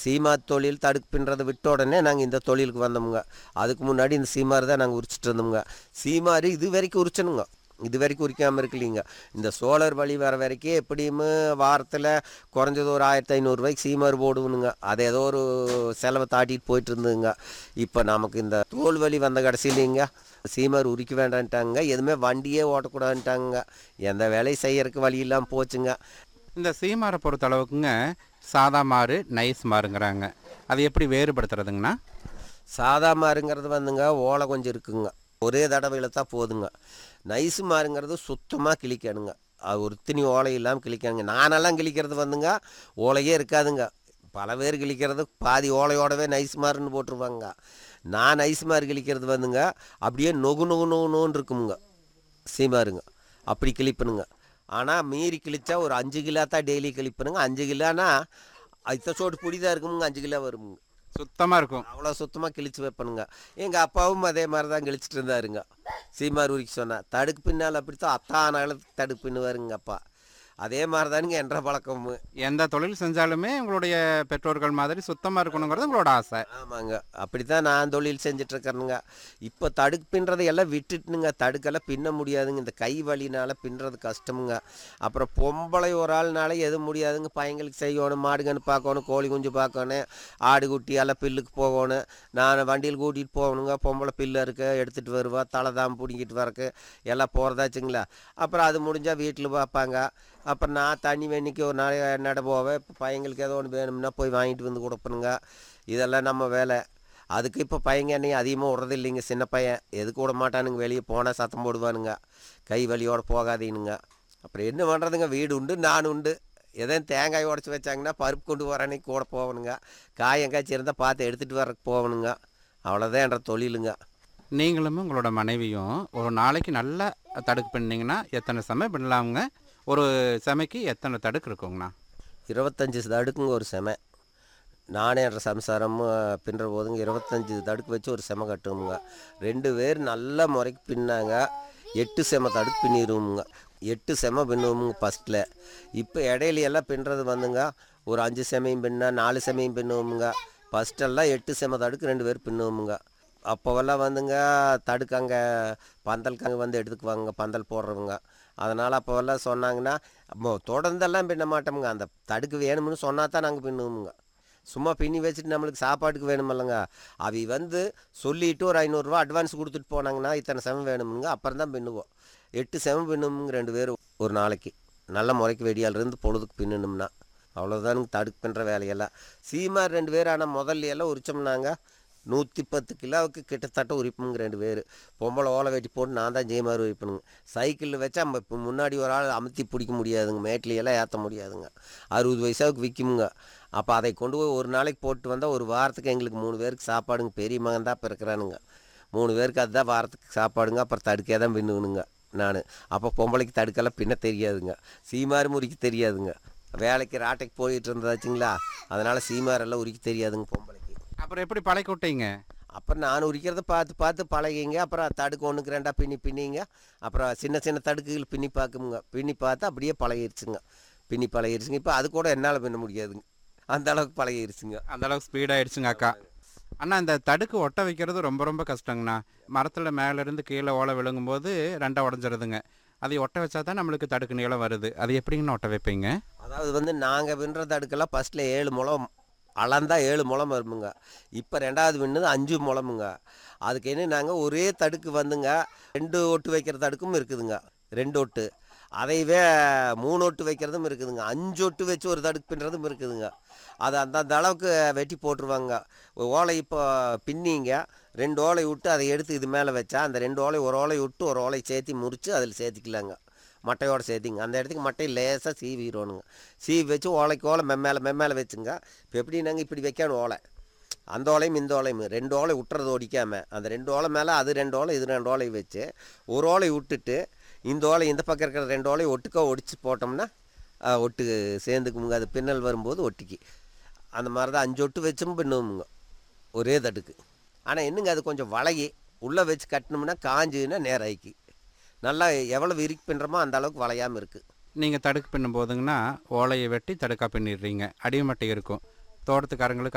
சீமா தொழில் தடுப்பு பின்னுறதை விட்ட உடனே நாங்கள் இந்த தொழிலுக்கு வந்தோமுங்க அதுக்கு முன்னாடி இந்த சீமாறு தான் நாங்கள் உரிச்சிட்டு இருந்தோமுங்க சீமாறு இது வரைக்கும் உரிச்சணுங்க இது வரைக்கும் உரிக்காமல் இருக்கலீங்க இந்த சோலார் வழி வர வரைக்கும் எப்படியும் வாரத்தில் குறைஞ்சது ஒரு ஆயிரத்தி ஐநூறுரூவாய்க்கு சீமார் போடுவணுங்க அது ஏதோ ஒரு செலவை தாட்டிட்டு போயிட்டு இருந்ததுங்க இப்போ நமக்கு இந்த தோல் வலி வந்த கடைசியிலிங்க சீமார் உரிக்க வேண்டான்ட்டாங்க எதுவுமே வண்டியே ஓட்டக்கூடாதுன்ட்டாங்க எந்த வேலையும் செய்யறதுக்கு வழி இல்லாமல் போச்சுங்க இந்த சீமாரை பொறுத்த அளவுக்குங்க சாதா மாறு நைஸ் மாறுங்கிறாங்க அது எப்படி வேறுபடுத்துறதுங்கண்ணா சாதா மாருங்கிறது வந்துங்க ஓலை கொஞ்சம் இருக்குங்க ஒரே தடவையில் தான் போதுங்க நைஸு மாருங்கிறது சுத்தமாக கிளிக்கணுங்க அது ஒரு திணி ஓலை இல்லாமல் கிளிக்கணுங்க நானெல்லாம் கிளிக்கிறது வந்துங்க ஓலையே இருக்காதுங்க பல பேர் கிளிக்கிறது பாதி ஓலையோடவே நைஸ் மாருன்னு போட்டுருவாங்க நான் நைஸ் மாறு கிளிக்கிறது வந்துங்க அப்படியே நொகு நொகு நொகு நோன்னு இருக்குமுங்க சீமாருங்க அப்படி கிளிப்பணுங்க ஆனால் மீறி கிழிச்சா ஒரு அஞ்சு கிலோ தான் டெய்லி கிளிப்பணுங்க அஞ்சு கிலோனா இத்த சோட்டு பொடி தான் இருக்குமுங்க அஞ்சு கிலோ வருமுங்க சுத்தமாக இருக்கும் அவ்வளோ சுத்தமாக கிழிச்சு வைப்பணுங்க எங்கள் அப்பாவும் அதே மாதிரி தான் கிழிச்சிட்டு இருந்தாருங்க சீமார் உரிக்க சொன்னா தடுக்கு பின்னால் அப்படித்தான் அத்தான அளவுக்கு தடுக்கு பின்னுவாருங்க அப்பா அதே மாதிரி தானுங்க என்ற பழக்கமும் எந்த தொழில் செஞ்சாலுமே உங்களுடைய பெற்றோர்கள் மாதிரி சுத்தமாக இருக்கணுங்கிறது உங்களோட ஆசை ஆமாங்க அப்படித்தான் நான் தொழில் செஞ்சிட்ருக்கேனுங்க இப்போ தடுக்கு பின்னுறதை எல்லாம் விட்டுட்டுனுங்க தடுக்கெல்லாம் பின்ன முடியாதுங்க இந்த கை வலினால பின்னுறது கஷ்டமுங்க அப்புறம் பொம்பளை ஒரு ஆள்னால எதுவும் முடியாதுங்க பையங்களுக்கு செய்யணும் மாடுகன்று பார்க்கணும் கோழி குஞ்சு பார்க்கணும் ஆடு குட்டி எல்லாம் பில்லுக்கு போகணும் நான் வண்டியில் கூட்டிகிட்டு போகணுங்க பொம்பளை பில்லு இருக்க எடுத்துகிட்டு வருவா தலை தான் பிடிங்கிட்டு வரக்கு எல்லாம் போகிறதாச்சுங்களா அப்புறம் அது முடிஞ்சால் வீட்டில் பார்ப்பாங்க அப்புறம் நான் தண்ணி வெண்ணிக்கு ஒரு நாள் நட போவேன் இப்போ பையங்களுக்கு ஏதோ ஒன்று வேணும்னா போய் வாங்கிட்டு வந்து கொடுப்பணுங்க இதெல்லாம் நம்ம வேலை அதுக்கு இப்போ பையங்க என்னையும் அதிகமாக விட்றது இல்லைங்க சின்ன பையன் எதுக்கு விட மாட்டானுங்க வெளியே போனால் சத்தம் போடுவானுங்க கை வலியோட போகாதீனுங்க அப்புறம் என்ன பண்ணுறதுங்க வீடு உண்டு நான் உண்டு எதுவும் தேங்காய் உடச்சி வச்சாங்கன்னா பருப்பு கொண்டு வர அன்னைக்கு கூட போகணுங்க காய் எங்காச்சும் இருந்தால் பார்த்து எடுத்துகிட்டு வரக்கு போகணுங்க அவ்வளோதான் என்ற தொழிலுங்க நீங்களும் உங்களோட மனைவியும் ஒரு நாளைக்கு நல்லா தடுக்கு பின்னீங்கன்னா எத்தனை செமை பின்னலாமுங்க ஒரு செமைக்கு எத்தனை தடுக்கு இருக்குங்கண்ணா இருபத்தஞ்சி தடுக்குங்க ஒரு செமை நானே என்ற சம்சாரமும் பின்னுற போதுங்க இருபத்தஞ்சி தடுக்கு வச்சு ஒரு செமை கட்டுவோமுங்க ரெண்டு பேர் நல்ல முறைக்கு பின்னாங்க எட்டு செம தடுக்கு பின்னிடுவோமுங்க எட்டு செம பின்னுவோமுங்க ஃபஸ்ட்டில் இப்போ இடையில எல்லாம் பின்னுறது வந்துங்க ஒரு அஞ்சு செமையும் பின்னா நாலு செமையும் பின்னுவோமுங்க ஃபஸ்ட்டெல்லாம் எட்டு செம தடுக்கு ரெண்டு பேர் பின்னுவோமுங்க அப்போவெல்லாம் வந்துங்க தடுக்கு அங்கே பந்தலுக்கு அங்கே வந்து எடுத்துக்குவாங்க பந்தல் போடுறவங்க அதனால் அப்போவெல்லாம் சொன்னாங்கன்னா அப்போ தொடர்ந்தெல்லாம் பின்ன மாட்டோமுங்க அந்த தடுக்கு வேணும்னு சொன்னா தான் நாங்கள் பின்னுவோமுங்க சும்மா பின்னி வச்சுட்டு நம்மளுக்கு சாப்பாட்டுக்கு வேணுமில்லங்க அவி வந்து சொல்லிட்டு ஒரு ஐநூறுரூவா அட்வான்ஸ் கொடுத்துட்டு போனாங்கன்னா இத்தனை செவம் வேணுமுங்க அப்புறம் தான் பின்னுவோம் எட்டு செவம் பின்னுமுங்க ரெண்டு பேரும் ஒரு நாளைக்கு நல்ல முறைக்கு வெடியால் இருந்து பொழுதுக்கு பின்னணும்னா அவ்வளோதானுங்க தடுக்கு பின்னுற வேலையெல்லாம் சீமார் ரெண்டு பேர் ஆனால் முதல்ல எல்லாம் உரிச்சோம்னாங்க நூற்றி பத்து கிலோவுக்கு கிட்டத்தட்ட உரிப்புங்க ரெண்டு பேர் பொம்பளை ஓலை வெட்டி போட்டு நான் தான் ஜெயமாரி உரிப்பணுங்க சைக்கிளில் வச்சா நம்ம இப்போ முன்னாடி ஒரு ஆள் அமுத்தி பிடிக்க முடியாதுங்க மேட்லையெல்லாம் ஏற்ற முடியாதுங்க அறுபது வயசாவுக்கு விற்குமுங்க அப்போ அதை கொண்டு போய் ஒரு நாளைக்கு போட்டு வந்தால் ஒரு வாரத்துக்கு எங்களுக்கு மூணு பேருக்கு சாப்பாடுங்க பெரிய மகன் தான் இப்போ இருக்கிறானுங்க மூணு பேருக்கு அதுதான் வாரத்துக்கு சாப்பாடுங்க அப்புறம் தடுக்கே தான் பின்னுவனுங்க நான் அப்போ பொம்பளைக்கு தடுக்கெல்லாம் பின்ன தெரியாதுங்க சீமாறு முறிக்க தெரியாதுங்க வேலைக்கு ராட்டைக்கு போயிட்டு இருந்ததாச்சுங்களா அதனால் சீமாரெல்லாம் உரிக்க தெரியாதுங்க பொம்பளைக்கு அப்புறம் எப்படி பழக்கி விட்டீங்க அப்புறம் நான் உரிக்கிறத பார்த்து பார்த்து பழகிங்க அப்புறம் தடுக்கு ஒன்றுக்கு ரெண்டாக பின்னி பின்னிங்க அப்புறம் சின்ன சின்ன தடுக்குகள் பின்னி பார்க்குமுங்க பின்னி பார்த்து அப்படியே பழகிருச்சுங்க பின்னி பழகிருச்சுங்க இப்போ அது கூட என்னால் பின்ன முடியாதுங்க அந்த அளவுக்கு பழகிருச்சுங்க அந்த அளவுக்கு ஸ்பீடாகிடுச்சுங்க அக்கா அண்ணா இந்த தடுக்கு ஒட்ட வைக்கிறது ரொம்ப ரொம்ப கஷ்டங்கண்ணா மரத்தில் மேலேருந்து கீழே ஓலை விழுங்கும்போது ரெண்டாக உடஞ்சிருதுங்க அதை ஒட்ட வச்சா தான் நம்மளுக்கு தடுக்கு நீளம் வருது அது எப்படிங்கண்ணா ஒட்ட வைப்பீங்க அதாவது வந்து நாங்கள் பின்னுற தடுக்கெல்லாம் ஃபஸ்ட்டில் ஏழு முழம் அளந்தா ஏழு முழம் வருமுங்க இப்போ ரெண்டாவது பின்னது அஞ்சு முழமுங்க அதுக்கு என்ன நாங்கள் ஒரே தடுக்கு வந்துங்க ரெண்டு ஒட்டு வைக்கிற தடுக்கும் இருக்குதுங்க ரெண்டு ஒட்டு அதைவே மூணு ஒட்டு வைக்கிறதும் இருக்குதுங்க அஞ்சு ஒட்டு வச்சு ஒரு தடுக்கு பின்னுறதும் இருக்குதுங்க அது அந்தந்த அளவுக்கு வெட்டி போட்டுருவாங்க ஓலை இப்போ பின்னிங்க ரெண்டு ஓலை விட்டு அதை எடுத்து இது மேலே வச்சா அந்த ரெண்டு ஓலை ஒரு ஓலை விட்டு ஒரு ஓலை சேர்த்தி முறித்து அதில் சேர்த்திக்கலாங்க மட்டையோட சேர்த்திங்க அந்த இடத்துக்கு மட்டையை லேசாக சீவிடணுங்க சீவி வச்சு ஓலைக்கு ஓலை மெம்மேலே மெம்மேலே வச்சுங்க இப்போ எப்படி நாங்கள் இப்படி வைக்கணும் ஓலை அந்த ஓலையும் இந்த ஓலையும் ரெண்டு ஓலை விட்டுறது ஒடிக்காமல் அந்த ரெண்டு ஓலை மேலே அது ரெண்டு ஓலை இது ரெண்டு ஓலை வச்சு ஒரு ஓலை விட்டுட்டு இந்த ஓலை இந்த பக்கம் இருக்கிற ரெண்டு ஓலை ஒட்டுக்கா ஒடிச்சு போட்டோம்னா ஆ, ஒட்டு சேர்ந்துக்குமுங்க அது பின்னல் வரும்போது ஒட்டிக்கு அந்த மாதிரி தான் அஞ்சு ஒட்டு வச்சும் பின்னுவோமுங்க ஒரே தட்டுக்கு ஆனால் என்னங்க அது கொஞ்சம் வளையி உள்ளே வச்சு கட்டினோம்னா காஞ்சுன்னா நேராய்க்கு நல்லா எவ்வளோ இறுக்கி பின்னுறோமோ அந்த அளவுக்கு வளையாமல் இருக்குது நீங்கள் தடுக்கு பின்னும் போதுங்கன்னா ஓலையை வெட்டி தடுக்கா பின்னிடுறீங்க அடிமட்டை இருக்கும் தோட்டத்துக்காரங்களுக்கு